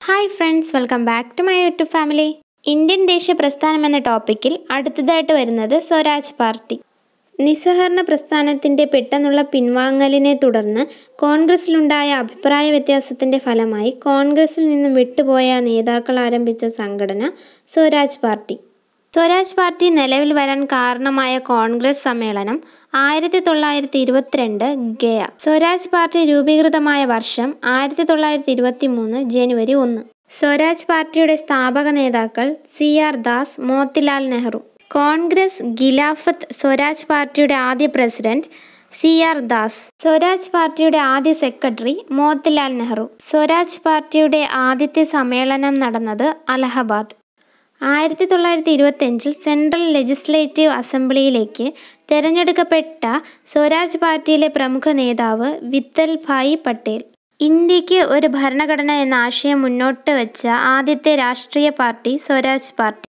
hi friends welcome back to my YouTube family Indian ദേശീയ പ്രസ്ഥാനം എന്ന ടോപ്പിക്കിൽ അടുത്തതായിട്ട് വരുന്നത് സ്വരാജ് പാർട്ടി നിസ്സഹകരണ പ്രസ്ഥാനത്തിൻ്റെ പെട്ടെന്നുള്ള പിൻവാങ്ങലിനെ തുടർന്ന് കോൺഗ്രസിലുണ്ടായ അഭിപ്രായ വ്യത്യാസത്തിൻ്റെ ഫലമായി കോൺഗ്രസിൽ നിന്നും വിട്ടുപോയ നേതാക്കൾ ആരംഭിച്ച സംഘടന സ്വരാജ് പാർട്ടി സ്വരാജ് പാർട്ടി നിലവിൽ വരാൻ കാരണമായ കോൺഗ്രസ് സമ്മേളനം ആയിരത്തി തൊള്ളായിരത്തി ഇരുപത്തിരണ്ട് ഗയ സ്വരാജ് പാർട്ടി രൂപീകൃതമായ വർഷം ആയിരത്തി തൊള്ളായിരത്തി ഇരുപത്തി മൂന്ന് ജനുവരി ഒന്ന് സ്വരാജ് പാർട്ടിയുടെ സ്ഥാപക നേതാക്കൾ സി ആർ ദാസ് മോത്തിലാൽ നെഹ്റു കോൺഗ്രസ് ഖിലാഫത്ത് സ്വരാജ് പാർട്ടിയുടെ ആദ്യ president C R Das Swaraj പാർട്ടിയുടെ ആദ്യ സെക്രട്ടറി മോത്തിലാൽ നെഹ്റു സ്വരാജ് പാർട്ടിയുടെ ആദ്യത്തെ സമ്മേളനം നടന്നത് അലഹബാദ് ആയിരത്തി തൊള്ളായിരത്തി ഇരുപത്തഞ്ചിൽ സെൻട്രൽ ലെജിസ്ലേറ്റീവ് അസംബ്ലിയിലേക്ക് തിരഞ്ഞെടുക്കപ്പെട്ട സ്വരാജ് പാർട്ടിയിലെ പ്രമുഖ നേതാവ് വിത്തൽ ഭായ് പട്ടേൽ ഇന്ത്യക്ക് ഒരു ഭരണഘടന എന്ന ആശയം മുന്നോട്ട് വെച്ച ആദ്യത്തെ രാഷ്ട്രീയ പാർട്ടി സ്വരാജ് പാർട്ടി